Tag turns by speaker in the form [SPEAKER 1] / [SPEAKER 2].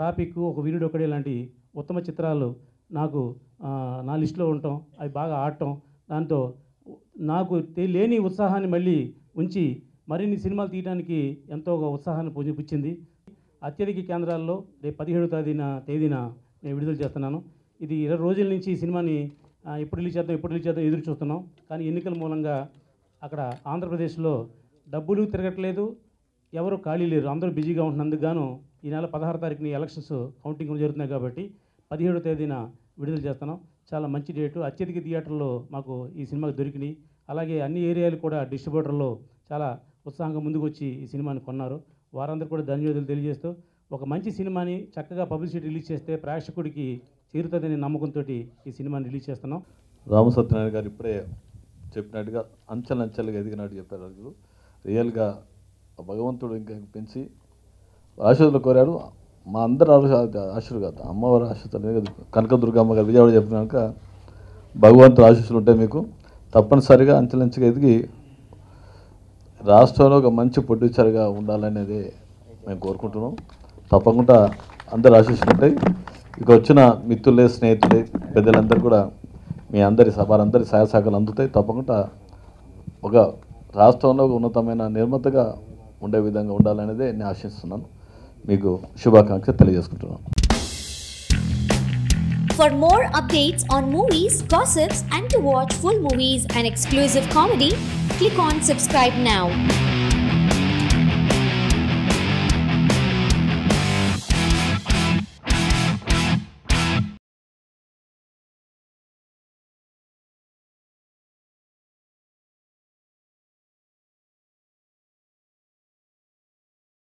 [SPEAKER 1] Topic ఒక వీరుడు ఒకడే లాంటి ఉత్తమ చిత్రాలు నాకు ఆ, నా లిస్టులో ఉండటం అవి బాగా ఆడటం దాంతో నాకు తె- లేని ఉత్సాహాన్ని మళ్ళీ ఉంచి మరిన్ని సినిమాలు తీయడానికి ఎంతో ఒక ఉత్సాహాన్ని పుంజిపుచ్చింది అత్యధిక కేంద్రాల్లో రేపు పదిహేడు తేదీన తేదీన నేను విడుదల చేస్తున్నాను ఇది ఇరవై రోజుల నుంచి ఈ సినిమాని ఆ, ఎప్పుడు రిలీజ్ చేద్దాం ఎప్పుడు రిలీజ్ చేద్దాం ఎదురు చూస్తున్నాం కానీ ఎన్నికల మూలంగా అక్కడ ఆంధ్రప్రదేశ్లో డబ్బులు తిరగట్లేదు ఎవరు ఖాళీ లేరు అందరూ బిజీగా ఉంటున్నందుకు గాను ఈ నెల పదహారు తారీఖుని ఎలక్షన్స్ కౌంటింగ్ జరుగుతున్నాయి కాబట్టి పదిహేడో తేదీన విడుదల చేస్తున్నాం చాలా మంచి డేటు అత్యధిక థియేటర్లో మాకు ఈ సినిమాకి దొరికినాయి అలాగే అన్ని ఏరియాలు కూడా డిస్ట్రిబ్యూటర్లో చాలా ఉత్సాహంగా ముందుకు వచ్చి ఈ సినిమాని కొన్నారు వారందరూ కూడా ధన్యవాదాలు తెలియజేస్తూ ఒక మంచి సినిమాని చక్కగా పబ్లిసిటీ రిలీజ్ చేస్తే ప్రేక్షకుడికి చేరుతుందనే నమ్మకంతో ఈ సినిమాని రిలీజ్ చేస్తున్నాం
[SPEAKER 2] రామ సత్యనారాయణ గారు ఇప్పుడే చెప్పినట్టుగా అంచెలంచెలుగా ఎదిగినట్టు చెప్పారు అసలు రియల్గా ఆ భగవంతుడు ఇంకా పెంచి ఆశీర్వాదాలు కోరాడు మా అందరి ఆశ- ఆశీర్వాదం అమ్మవారి ఆశీర్వాదం కనకదుర్గమ్మ గారు విజయవాడ చెప్పినాక భగవంతుడు ఆశీస్సులు ఉంటాయి మీకు తప్పనిసరిగా అంచెలంచెగా ఎదిగి రాష్ట్రంలో ఒక మంచి ప్రొడ్యూసర్గా ఉండాలనేది మేము కోరుకుంటున్నాం తప్పకుండా అందరు ఆశీస్సులు ఉంటాయి ఇక వచ్చిన మిత్రులే స్నేహితులే పెద్దలందరూ కూడా మీ అందరి వారందరి సహాయ సహకారాలు అందుతాయి తప్పకుండా ఒక రాష్ట్రంలో ఒక ఉన్నతమైన నిర్మాతగా ఉండే విధంగా ఉండాలనేదే నేను ఆశిస్తున్నాను మీకు శుభాకాంక్ష తెలియజేసుకుంటున్నాను
[SPEAKER 3] For more updates on movies, gossips, and to watch full movies and exclusive comedy, click on subscribe now.